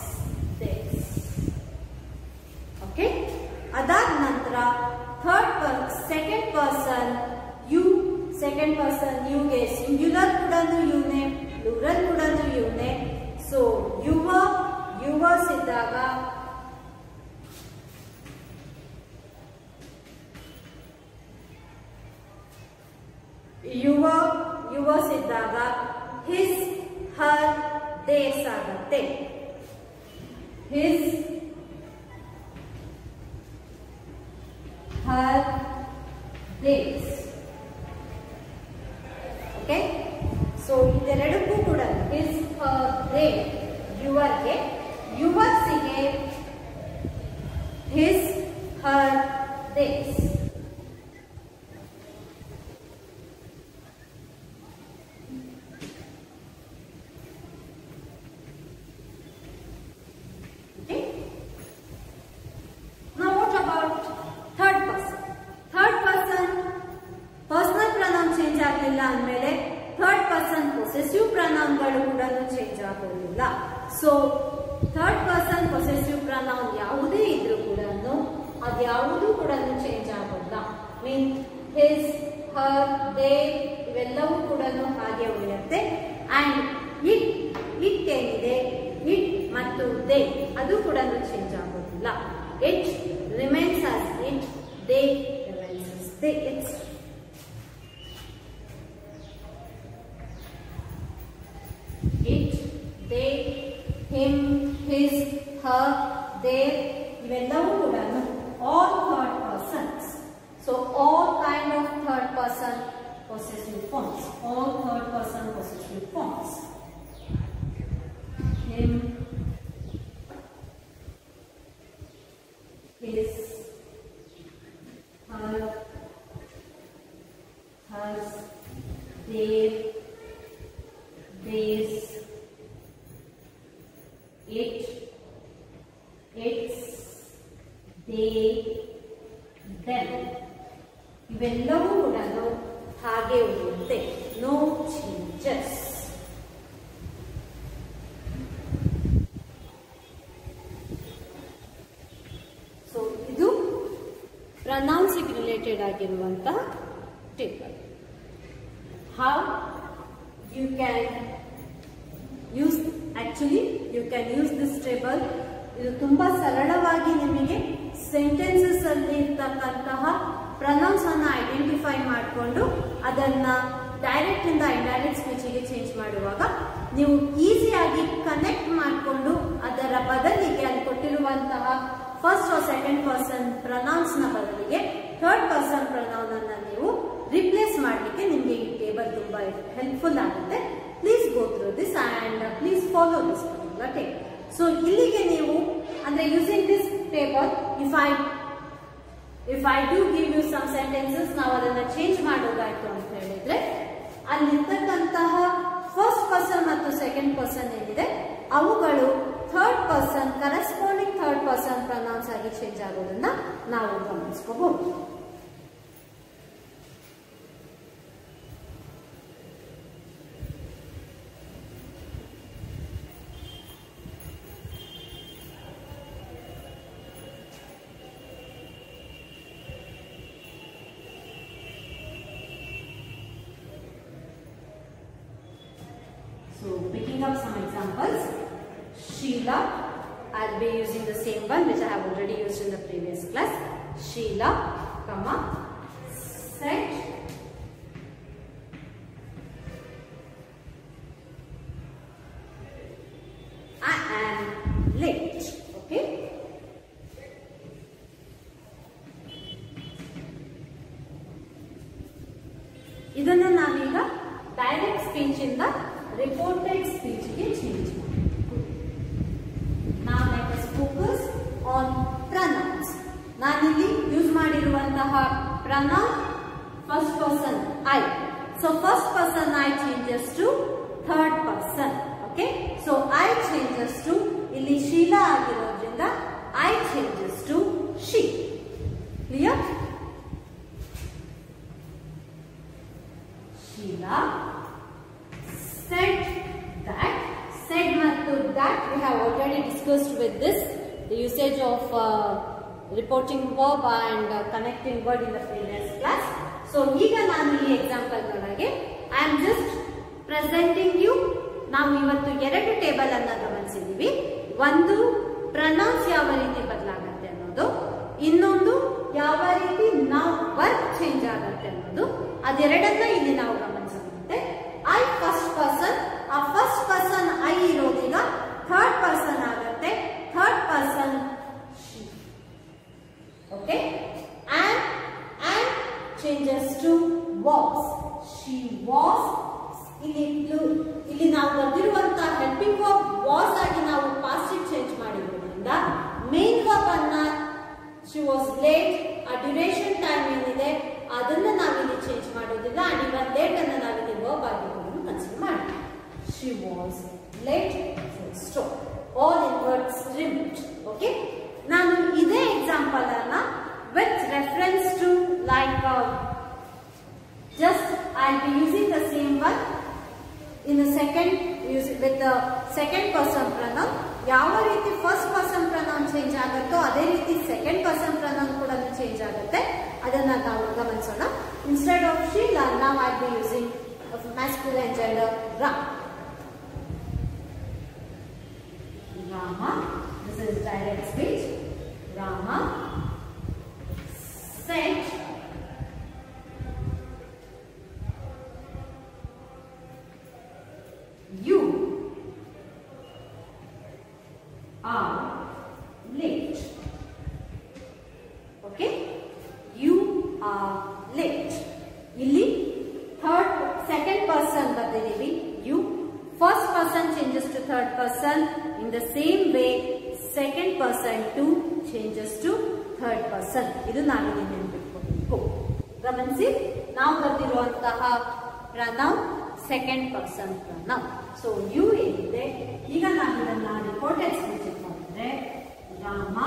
okay ಅದಾದ ನಂತರ third per second person you second person ಯುಗೆ ಸಿಂಗ್ಯುಲರ್ ಕೂಡ ಯುನೇ ಪ್ಲೂರಲ್ ಕೂಡ ಯುನೇ ಸೊ ಯುವ ಯುವರ್ಸ್ ಇದ್ದಾಗ ಯುವ ಯುವರ್ಸ್ ಇದ್ದಾಗ ಹಿಸ್ ಹರ್ ದೇಸ್ ಆಗತ್ತೆ his her theirs okay so ಇದೆರಡಕ್ಕೂ ಕೂಡ ಹಿಸ್ ಹರ್ ದೇ ಯುವರ್ಗೆ ಯುವರ್ಸಿಗೆ his her theirs Okay? Now what about third person? Third person personal pronoun change ಆಗಲಿಲ್ಲ ಅಂದಮೇಲೆ ಥರ್ಡ್ ಪರ್ಸನ್ ಪೊಸೆಸಿವ್ ಪ್ರನೌನ್ಗಳು ಕೂಡ ಚೇಂಜ್ ಆಗೋದಿಲ್ಲ so third person possessive pronoun ಯಾವುದೇ ಇದ್ರೂ ಕೂಡ ಅದ್ಯಾವುದೂ ಕೂಡ ಚೇಂಜ್ ಆಗೋಲ್ಲ ಮೀನ್ ಹಿಸ್ ಹರ್ ದೇ ಇವೆಲ್ಲವೂ ಕೂಡ ಹಾಗೆ ಉಳಿಯುತ್ತೆ ಅಂಡ್ ಇಟ್ ಇಟ್ ಏನಿದೆ ಇಟ್ ಮತ್ತು ದೇ ಅದು ಕೂಡ ಚೇಂಜ್ ಆಗೋದಿಲ್ಲ it remains as it they remains as they it's him his her they ಇವೆಲ್ಲವೂ ಕೂಡ all third persons so all kind of third person possessive forms all third person possessive forms him his her hers their theirs it its they them ಇವೆಲ್ಲವೂ ಕೂಡ ಹಾಗೆ ಉಳಿಯುತ್ತೆ no changes so ಇದು ಪ್ರನೌನ್ಸಿಗೆ related ಆಗಿರುವಂತಹ table how you can use actually you can use this table ಇದು ತುಂಬಾ ಸರಳವಾಗಿ ನಿಮಗೆ ಸೆಂಟೆನ್ಸಸ್ ಅಲ್ಲಿ ಇರ್ತಕ್ಕಂತಹ ಪ್ರನೌನ್ಸ್ ಅನ್ನ ಐಡೆಂಟಿಫೈ ಮಾಡಿಕೊಂಡು ಅದನ್ನ ಡೈರೆಕ್ಟ್ ಇಂದ ಇಂಡೈರೆಕ್ಟ್ ಸ್ಪೀಚಿಗೆ ಚೇಂಜ್ ಮಾಡುವಾಗ ನೀವು ಈಸಿಯಾಗಿ ಕನೆಕ್ಟ್ ಮಾಡಿಕೊಂಡು ಅದರ ಬದಲಿಗೆ ಅಲ್ಲಿ ಕೊಟ್ಟಿರುವಂತಹ first or second person pronouns ನ ಬದಲಿಗೆ ಥರ್ಡ್ ಪರ್ಸನ್ ಪ್ರನೌನ್ ಅನ್ನ ನೀವು ರಿಪ್ಲೇಸ್ ಮಾಡಲಿಕ್ಕೆ ನಿಮಗೆ ಈ ಟೇಬಲ್ ತುಂಬಾ ಹೆಲ್ಪ್ಫುಲ್ ಆಗುತ್ತೆ please go through this and please follow this particular table so ಇಲ್ಲಿಗೆ ನೀವು ಅಂದ್ರೆ using this table if I if I do give you some sentences ನಾವು ಅದನ್ನ ಚೇಂಜ್ ಮಾಡೋದಾಯ್ತು ಅಂತ ಹೇಳಿದ್ರೆ ಅಲ್ಲಿರ್ತಕ್ಕಂತಹ ಫಸ್ಟ್ ಪರ್ಸನ್ ಮತ್ತು ಸೆಕೆಂಡ್ ಪರ್ಸನ್ ಏನಿದೆ ಅವುಗಳು third person corresponding third person pronouns ಆಗಿ ಚೇಂಜ್ ಆಗೋದನ್ನ ನಾವು ಗಮನಿಸ್ಕೋಬಹುದು So picking up some examples, Sheila, I'll be using the same one which I have already used in the previous class. Sheila, comma, set I am late. Okay. ಇದನ್ನ ನಾವೀಗ direct speech ಇಂದ reported speech ಗೆ change ಮಾಡಬೇಕು ನಾವು let us focus on pronouns ನಾನಿಲ್ಲಿ use ಮಾಡಿರುವಂತಹ pronoun first person I so first person I changes to third person okay so I changes to ಇಲ್ಲಿ ಶೀಲಾ ಆಗಿರೋದ್ರಿಂದ I changes to she clear Sheela said that said ಮತ್ತು that we have already discussed with this the usage of uh, reporting verb and uh, connecting word in the previous class so ಈಗ ನಾನು ಈ example ನೊಳಗೆ I am just presenting you ನಾವು ಇವತ್ತು ಎರಡು table ಅನ್ನ ಗಮನಿಸಿದೀವಿ ಒಂದು ಪ್ರನೌನ್ಸ್ ಯಾವ ರೀತಿ ಬದಲಾಗತ್ತೆ ಅನ್ನೋದು ಇನ್ನೊಂದು ಯಾವ ರೀತಿ ನಾವು ವರ್ಕ್ ಚೇಂಜ್ ಆಗತ್ತೆ ಅನ್ನೋದು ಅದೆರಡನ್ನ ಇಲ್ಲಿ ನಾವು ಗಮನಿಸಬಹುದು ಐ ಫಸ್ಟ್ ಪರ್ಸನ್ ಆ ಫಸ್ಟ್ ಪರ್ಸನ್ ಐ ಇರೋದೀಗ ಥರ್ಡ್ ಪರ್ಸನ್ ಆಗತ್ತೆ third person okay and and changes to was she was ಇಲ್ಲಿ ಇದ್ಲು- ಇಲ್ಲಿ ನಾವು ಬರ್ದಿರುವಂತಹ ಹೆಲ್ಪಿಂಗ್ ವರ್ಬ್ ವಾಸ್ ಆಗಿ ನಾವು ಪಾಸ್ಟ್ ಚೇಂಜ್ ಮಾಡಿರೋದ್ರಿಂದ ಮೇನ್ ವರ್ಬ್ ಅನ್ನ ಶಿ ವಾಸ್ ಲೇಟ್ ಆ ಡ್ಯೂರೇಷನ್ ಟೈಮ್ ಏನಿದೆ ಅದನ್ನ ನಾವಿಲ್ಲಿ ಚೇಂಜ್ ಮಾಡೋದಿಲ್ಲ ಅಂಡ್ ಇವನ್ ಲೇಟ್ ಅನ್ನ ನಾವಿಲ್ಲಿ ವರ್ಬ್ ಆಗಿ ಕನ್ಸಿಡರ್ ಮಾಡ್ತೀವಿ she was late stop all in words removed okay ನಾನು ಇದೇ ಎಕ್ಸಾಂಪಲ್ ಅನ್ನ with reference to like just I'll be using the same one in the second use with the second person pronoun ಯಾವ ರೀತಿ first person pronoun change ಆಗುತ್ತೋ ಅದೇ ರೀತಿ second person pronoun ಕೂಡ change ಆಗುತ್ತೆ ಅದನ್ನ ನಾವು ಗಮನಿಸೋಣ ಇನ್ಸ್ಟೆಡ್ ಆಫ್ ಶೀಲಾ ನಾವು I be using masculine gender Ram Rama this is direct speech Rama said you third person. In the same way, second person to changes to third person. ಇದು ನಾವಿಲ್ಲಿ ನೆನಪಿಟ್ಕೋಬೇಕು ಗಮನಿಸಿ ನಾವು ಬರೆದಿರುವಂತಹ pronoun second person pronoun so you ಏನಿದೆ ಈಗ ನಾವು ಇದನ್ನ ರಿಪೋರ್ಟೆಡ್ ಸ್ಪೀಚ್ ಮಾಡಿದ್ರೆ ರಾಮ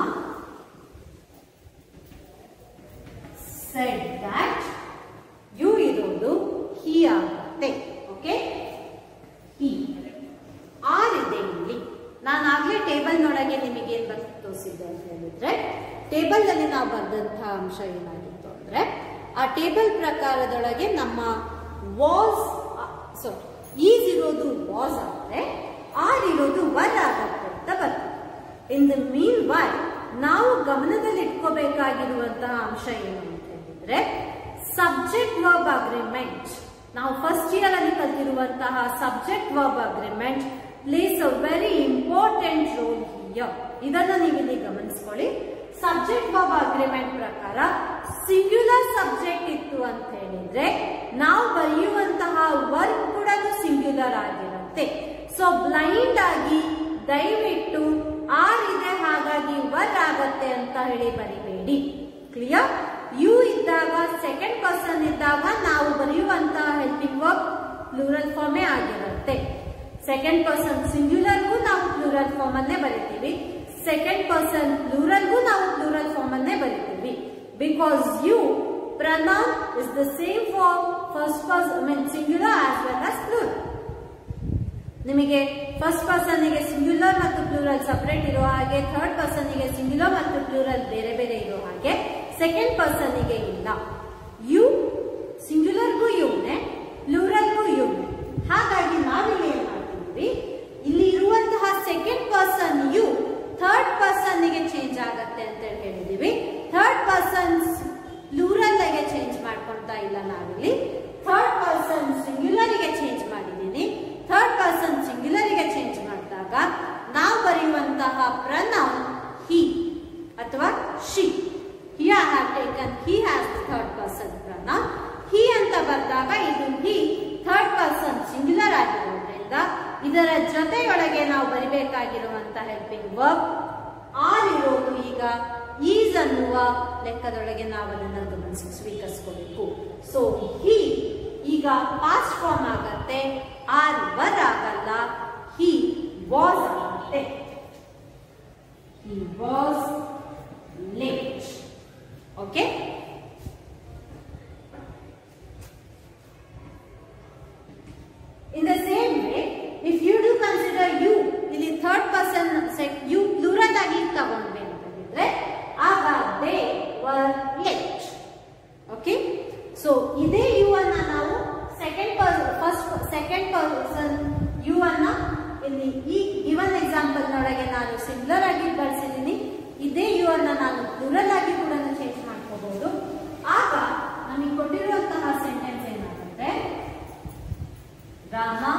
ಸೆಡ್ ದಟ್ ಯು ಇರೋದು ಹಿ ಆಗುತ್ತೆ ಓಕೆ ಹಿ ಆರ್ ಇದೆ ಇಲ್ಲಿ ನಾನು ಆಗ್ಲೇ ಟೇಬಲ್ ನೊಳಗೆ ನಿಮಗೆ ಏನ್ ಬರ್ದು ತೋರಿಸಿದ್ದೆ ಅಂತ ಹೇಳಿದ್ರೆ ಟೇಬಲ್ ಅಲ್ಲಿ ನಾವು ಬರೆದಂತಹ ಅಂಶ ಏನಾಗಿತ್ತು ಅಂದ್ರೆ ಆ ಟೇಬಲ್ ಪ್ರಕಾರದೊಳಗೆ ನಮ್ಮ ವಾಸ್ ಸಾರಿ ಈಸ್ ಇರೋದು ವಾಸ್ ಆದ್ರೆ ಆರ್ ಇರೋದು ವರ್ ಆಗತ್ತೆ ಅಂತ ಬರ್ತದೆ ಇನ್ ದ ಮೀನ್ ವೈ ನಾವು ಗಮನದಲ್ಲಿ ಇಟ್ಕೋಬೇಕಾಗಿರುವಂತಹ ಅಂಶ ಏನು ಅಂತ ಹೇಳಿದ್ರೆ ಸಬ್ಜೆಕ್ಟ್ ವರ್ಬ್ ಅಗ್ರಿಮೆಂಟ್ ನಾವು ಫಸ್ಟ್ ಇಯರ್ ಅಲ್ಲಿ ಕಲ್ತಿರುವಂತಹ subject verb agreement plays a very important role here ಇದನ್ನ ನೀವಿಲ್ಲಿ ಗಮನಿಸ್ಕೊಳ್ಳಿ ಸಬ್ಜೆಕ್ಟ್ ವರ್ಬ್ ಅಗ್ರಿಮೆಂಟ್ ಪ್ರಕಾರ ಸಿಂಗ್ಯುಲರ್ ಸಬ್ಜೆಕ್ಟ್ ಇತ್ತು ಅಂತ ಹೇಳಿದ್ರೆ ನಾವು ಬರೆಯುವಂತಹ ವರ್ಕ್ ಕೂಡ ಸಿಂಗ್ಯುಲರ್ ಆಗಿರುತ್ತೆ ಸೊ ಬ್ಲೈಂಡ್ ಆಗಿ ದಯವಿಟ್ಟು ಆರ್ ಇದೆ ಹಾಗಾಗಿ ವರ್ ಆಗತ್ತೆ ಅಂತ ಹೇಳಿ ಬರಿಬೇಡಿ ಕ್ಲಿಯರ್ ಯು ಇದ್ದಾಗ ಸೆಕೆಂಡ್ ಪರ್ಸನ್ ಇದ್ದಾಗ ನಾವು ಬರೆಯುವಂತಹ ಹೆಲ್ಪಿಂಗ್ ವರ್ಕ್ ಪ್ಲೂರಲ್ ಫಾರ್ಮೇ ಆಗಿರುತ್ತೆ ಸೆಕೆಂಡ್ ಪರ್ಸನ್ ಸಿಂಗ್ಯುಲರ್ಗೂ ನಾವು ಪ್ಲೂರಲ್ ಫಾರ್ಮ್ ಅನ್ನೇ ಬರಿತೀವಿ ಸೆಕೆಂಡ್ ಪರ್ಸನ್ ಪ್ಲೂರಲ್ಗೂ ನಾವು ಪ್ಲೂರಲ್ ಫಾರ್ಮ್ ಅನ್ನೇ ಬರಿತೀವಿ because you pronoun is the same for first person mean singular as well as plural ನಿಮಗೆ ಫಸ್ಟ್ ಪರ್ಸನ್ ಗೆ ಸಿಂಗ್ಯುಲರ್ ಮತ್ತು ಪ್ಲೂರಲ್ ಸಪರೇಟ್ ಇರೋ ಹಾಗೆ ಥರ್ಡ್ ಪರ್ಸನ್ ಗೆ ಸಿಂಗ್ಯುಲರ್ ಮತ್ತು ಪ್ಲೂರಲ್ ಬೇರೆ ಬೇರೆ ಇರೋ ಹಾಗೆ ಸೆಕೆಂಡ್ ಪರ್ಸನ್ ಗೆ ಇಲ್ಲ ಯು ಸಿಂಗ್ಯುಲರ್ಗೂ ಯುನೆ ಪ್ಲೂರಲ್ಗೂ ಯುನೆ ಹಾಗಾಗಿ ನಾವಿಲ್ಲಿ ಏನ್ ಮಾಡ್ತಿದ್ವಿ ಇಲ್ಲಿ ಇರುವಂತಹ second person you third person ಗೆ ಚೇಂಜ್ ಆಗತ್ತೆ ಅಂತ ಹೇಳಿದೀವಿ ಥರ್ಡ್ ಪರ್ಸನ್ ಪ್ಲೂರಲ್ ಗೆ ಚೇಂಜ್ ಮಾಡ್ಕೊಂತ ಇಲ್ಲ ನಾವಿಲ್ಲಿ ಥರ್ಡ್ ಪರ್ಸನ್ ಸಿಂಗ್ಯುಲರ್ ಗೆ ಚೇಂಜ್ ಮಾಡಿದ್ದೀನಿ ಥರ್ಡ್ ಪರ್ಸನ್ ಸಿಂಗ್ಯುಲರ್ ಗೆ ಚೇಂಜ್ ಮಾಡಿದಾಗ ನಾವು ಬರೆಯುವಂತಹ ಪ್ರನೌನ್ ಹಿ ಅಥವಾ she here have taken he has third person pronoun he ಅಂತ ಬರೆದಾಗ ಇದು ಹಿ ಥರ್ಡ್ ಪರ್ಸನ್ ಸಿಂಗ್ಯುಲರ್ ಆಗಿರೋದ್ರಿಂದ ಇದರ ಜೊತೆಯೊಳಗೆ ನಾವು ಬರಿಬೇಕಾಗಿರುವಂತ ಹೆಲ್ಪಿಂಗ್ ವರ್ಕ್ ಆರ್ ಇರೋದು ಈಗ ಈಸ್ ಅನ್ನುವ ಲೆಕ್ಕದೊಳಗೆ ನಾವು ಅದನ್ನು ಗಮನಿಸಿ ಸ್ವೀಕರಿಸ್ಕೋಬೇಕು ಸೊ ಹಿ ಈಗ ಪಾಸ್ಟ್ ಫಾರ್ಮ್ ಆಗತ್ತೆ ಆರ್ ವರ್ ಆಗಲ್ಲ ಹಿ ವಾಸ್ ಆಗುತ್ತೆ he was late okay In the same way, if you do consider you, ಇಲ್ಲಿ ಥರ್ಡ್ ಪರ್ಸನ್ ಯು ಪ್ಲೂರಲ್ ಆಗಿ ತಗೊಂಡ್ವಿ ಅಂತ ಹೇಳಿದ್ರೆ ಆಗ they were late okay so ಇದೇ ಯು ಅನ್ನ ನಾವು second first second person you ಅನ್ನ ಇಲ್ಲಿ ಈ ಗಿವನ್ ಎಕ್ಸಾಂಪಲ್ ನೊಳಗೆ ನಾನು ಸಿಂಗ್ಲರ್ ಆಗಿ ಬಳಸಿದ್ದೀನಿ ಇದೇ ಯು ಅನ್ನ ನಾನು ಪ್ಲೂರಲ್ ಆಗಿ ಕೂಡ ಚೇಂಜ್ ಮಾಡ್ಕೋಬಹುದು ಆಗ ನಮಗೆ ಕೊಟ್ಟಿರುವಂತಹ ಸೆಂಟೆನ್ಸ್ ಏನಾಗುತ್ತೆ ರಾಮ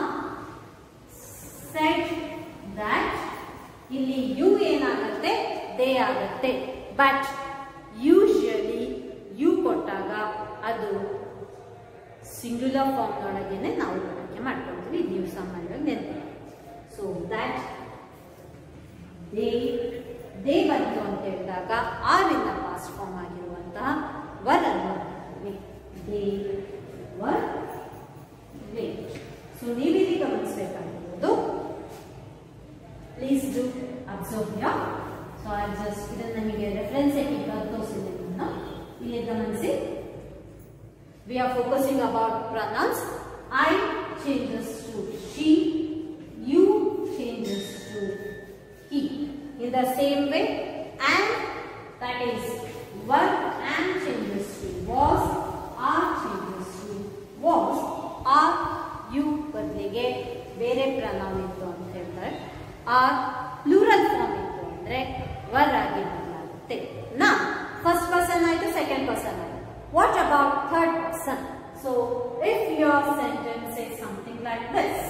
ಸೆಟ್ ದಟ್ ಇಲ್ಲಿ ಯು ಏನಾಗುತ್ತೆ ದೇ ಆಗುತ್ತೆ ಬಟ್ ಯೂಶಲಿ ಯು ಕೊಟ್ಟಾಗ ಅದು ಸಿಂಗ್ಯುಲರ್ ಫಾರ್ಮ್ ಒಳಗೇನೆ ನಾವು ಬಳಕೆ ಮಾಡ್ಕೊಳ್ತೀವಿ ನೀವು ಸಾಮಾನ್ಯವಾಗಿ ನೆನಪು ಸೊ ದಟ್ ದೇ ದೇ ಬಂತು ಅಂತ ಹೇಳಿದಾಗ ಆರಿಂದ ಪಾಸ್ಟ್ ಫಾರ್ಮ್ ಆಗಿರುವಂತಹ ವರ್ ಅನ್ನು ದೇ ವರ್ ಲೇಟ್ ಸೊ ನೀವಿಲ್ಲಿ ಗಮನಿಸಬೇಕಾಗಿರೋದು please do observe yeah so I just ಇದನ್ನ ನಿಮಗೆ ರೆಫರೆನ್ಸ್ ಆಗಿ ತೋರಿಸಿದೆ ನಾನು ಇಲ್ಲಿ ಗಮನಿಸಿ we are focusing about pronouns I changes to she you changes to he in the same way and that is what and changes to was are changes to was are you ಬದಲಿಗೆ ಬೇರೆ pronoun ಇತ್ತು ಅಂತ ಹೇಳ್ತಾರೆ R plural form ಇತ್ತು ಅಂದ್ರೆ var ಆಗಿ ಬದಲಾಗುತ್ತೆ ನಾ ಫಸ್ಟ್ ಪರ್ಸನ್ ಆಯ್ತು ಸೆಕೆಂಡ್ ಪರ್ಸನ್ ಆಯ್ತು what about third person so if your sentence is something like this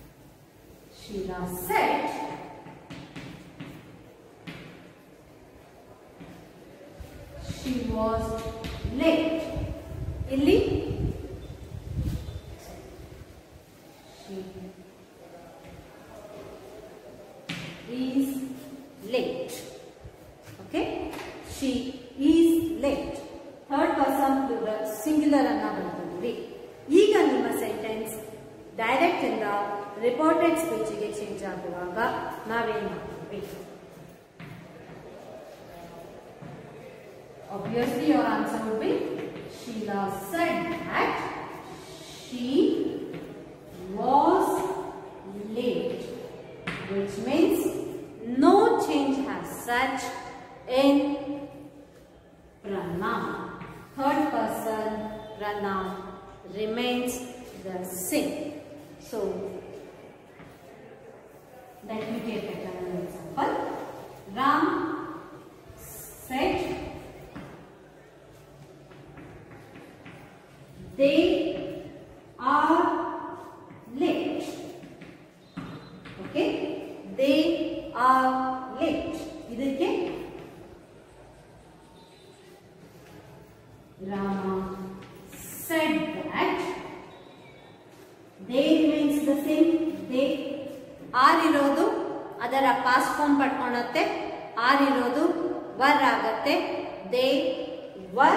Sheila said, she was late ಇಲ್ಲಿ she is late okay she is late third person plural singular ಅನ್ನ ಬರ್ತಿದ್ವಿ ಈಗ ನಿಮ್ಮ sentence direct ಇಂದ reported ಸ್ಪೀಚಿಗೆ change ಆಗುವಾಗ ನಾವೇನ್ ಮಾಡ್ತೀವಿ Obviously, your answer would be Sheila said that she was late, which means no change has such in pronoun. Third person pronoun remains the same. So, let me take another example. Ram said they are late. Okay? They are late. ಇದಕ್ಕೆ Rama said that they remains the same they are ಇರೋದು ಅದರ past form ಪಡ್ಕೊಳತ್ತೆ are ಇರೋದು were ಆಗತ್ತೆ they were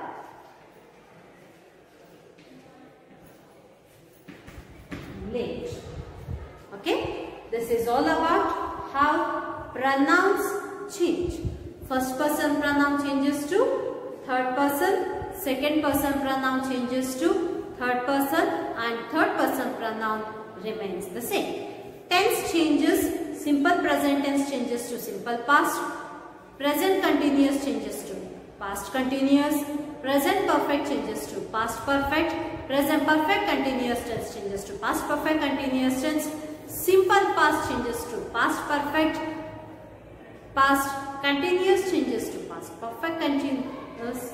late. Okay? This is all about how pronouns change. First person pronoun changes to third person, second person pronoun changes to third person and third person pronoun remains the same. Tense changes, simple present tense changes to simple past, present continuous changes to past continuous, present perfect changes to past perfect, present perfect continuous tense changes to past perfect continuous tense, simple past changes to past perfect, past continuous changes to past perfect continuous,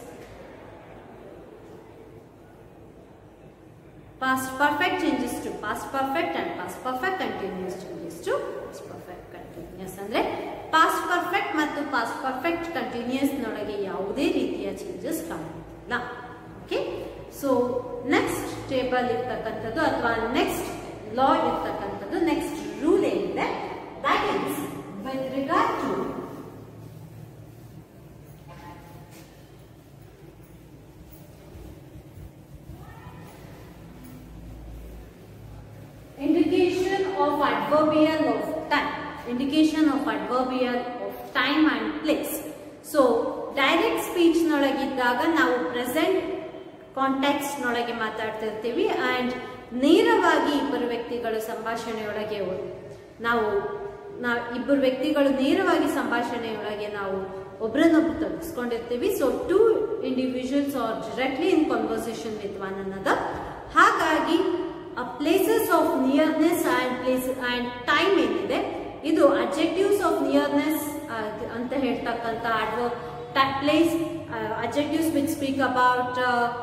past perfect changes to past perfect and past perfect continuous changes to past perfect continuous ಅಂದ್ರೆ past perfect ಮತ್ತು past perfect continuous ನೊಳಗೆ ಯಾವುದೇ ರೀತಿಯ changes ಕಾಣುತ್ತಿಲ್ಲ okay so next table ಇರ್ತಕ್ಕಂಥದ್ದು ಅಥವಾ next ಲಾ ಇರ್ತಕ್ಕಂಥದ್ದು ನೆಕ್ಸ್ಟ್ ರೂಲ್ ಏನಿದೆ that is with regard to indication of adverbial of time indication of adverbial of time and place so direct speech ನೊಳಗಿದ್ದಾಗ ನಾವು ಪ್ರೆಸೆಂಟ್ ಕಾಂಟ್ಯಾಕ್ಟ್ಸ್ ನೊಳಗೆ ಮಾತಾಡ್ತಿರ್ತೀವಿ ಅಂಡ್ ನೇರವಾಗಿ ಇಬ್ಬರು ವ್ಯಕ್ತಿಗಳು ಸಂಭಾಷಣೆಯೊಳಗೆ ನಾವು ನಾ ಇಬ್ಬರು ವ್ಯಕ್ತಿಗಳು ನೇರವಾಗಿ ಸಂಭಾಷಣೆಯೊಳಗೆ ನಾವು ಒಬ್ರನ್ನೊಬ್ರು ತೊಡಗಿಸ್ಕೊಂಡಿರ್ತೀವಿ so two individuals are directly in conversation with one ಅನ್ನೋದು ಹಾಗಾಗಿ places of nearness and place and time ಏನಿದೆ ಇದು ಅಬ್ಜೆಕ್ಟಿವ್ಸ್ ಆಫ್ ನಿಯರ್ನೆಸ್ ಅಂತ ಹೇಳ್ತಕ್ಕಂಥ ಅಡ್ವೋ place objectives which speak about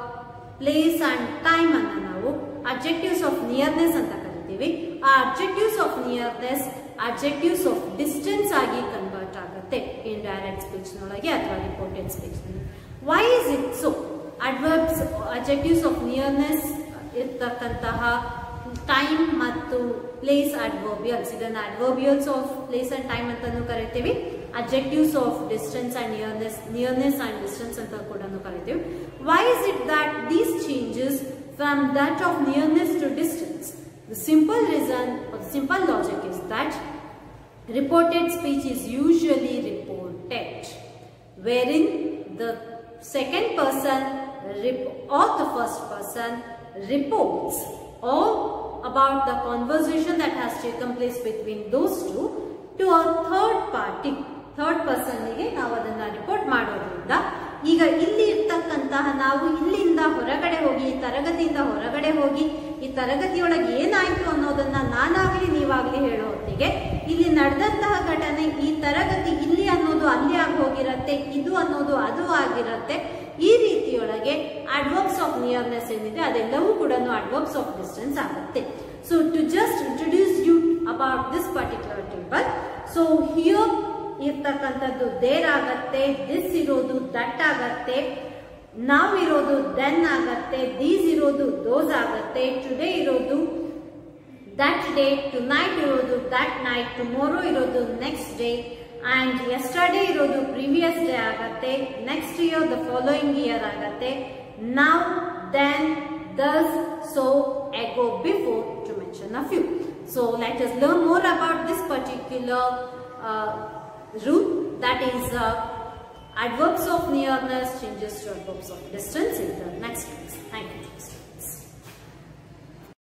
place and time ಅನ್ನ ನಾವು ಅಬ್ಜೆಕ್ಟಿವ್ಸ್ ಆಫ್ ನಿಯರ್ನೆಸ್ ಅಂತ ಕರಿತೀವಿ ಆ objectives of nearness objectives of distance ಆಗಿ ಕನ್ವರ್ಟ್ ಆಗುತ್ತೆ ಇನ್ ಡೈರೆಕ್ಟ್ ಸ್ಪೀಚ್ ನೊಳಗೆ ಅಥವಾ reported speech why is it so adverbs objectives of nearness ಇರ್ತಕ್ಕಂತಹ ಟೈಮ್ ಮತ್ತು ಪ್ಲೇಸ್ ಅಡ್ವರ್ಬಿಯಲ್ಸ್ ಇದನ್ನ adverbials of place and time ಅಂತಾನು ಕರಿತೀವಿ objectives of distance and nearness nearness and distance ಅಂತ ಕೂಡ ಕರಿತೀವಿ why is it that these changes from that of nearness to distance the simple reason simple logic is that reported speech is usually reported wherein the second person or the first person reports all about the conversation that has taken place between those two to a third party third ಪರ್ಸನ್ಗೆ ನಾವು ಅದನ್ನ report ಮಾಡೋದ್ರಿಂದ ಈಗ ಇಲ್ಲಿ ಇರ್ತಕ್ಕಂತಹ ನಾವು ಇಲ್ಲಿಂದ ಹೊರಗಡೆ ಹೋಗಿ ಈ ತರಗತಿಯಿಂದ ಹೊರಗಡೆ ಹೋಗಿ ಈ ತರಗತಿಯೊಳಗೆ ಏನಾಯ್ತು ಅನ್ನೋದನ್ನ ನಾನಾಗ್ಲಿ ನೀವಾಗ್ಲಿ ಹೇಳೋ ಹೊತ್ತಿಗೆ ಇಲ್ಲಿ ನಡೆದಂತಹ ಘಟನೆ ಈ ತರಗತಿ ಇಲ್ಲಿ ಅನ್ನೋದು ಅಲ್ಲಿ ಆಗಿ ಹೋಗಿರತ್ತೆ ಇದು ಅನ್ನೋದು ಅದು ಆಗಿರತ್ತೆ ಈ ರೀತಿಯೊಳಗೆ ಅಡ್ವರ್ಬ್ಸ್ ಆಫ್ ನಿಯರ್ನೆಸ್ ಏನಿದೆ ಅದೆಲ್ಲವೂ ಕೂಡ ಅಡ್ವರ್ಬ್ಸ್ ಆಫ್ ಡಿಸ್ಟೆನ್ಸ್ ಆಗುತ್ತೆ so to just introduce you about this particular table so here ಇರ್ತಕ್ಕಂಥದ್ದು ದೇರ್ ಆಗತ್ತೆ ದಿಸ್ ಇರೋದು ದಟ್ ಆಗತ್ತೆ ನಾವ್ ಇರೋದು ದೆನ್ ಆಗತ್ತೆ ದೀಸ್ ಇರೋದು ದೋಸ್ ಆಗತ್ತೆ ಟುಡೇ ಇರೋದು ದಟ್ ಡೇ ಟು ನೈಟ್ ಇರೋದು ದಟ್ ನೈಟ್ ಟುಮಾರೋ ಇರೋದು ನೆಕ್ಸ್ಟ್ ಡೇ ಅಂಡ್ ಎಸ್ಟರ್ಡೇ ಇರೋದು ಪ್ರೀವಿಯಸ್ ಡೇ ಆಗತ್ತೆ next year the following year ಆಗತ್ತೆ ನಾವು then thus so ago before to mention a few so let us learn more about this particular uh, rule that is uh, adverbs of nearness changes to adverbs of distance in the next class. Thank you.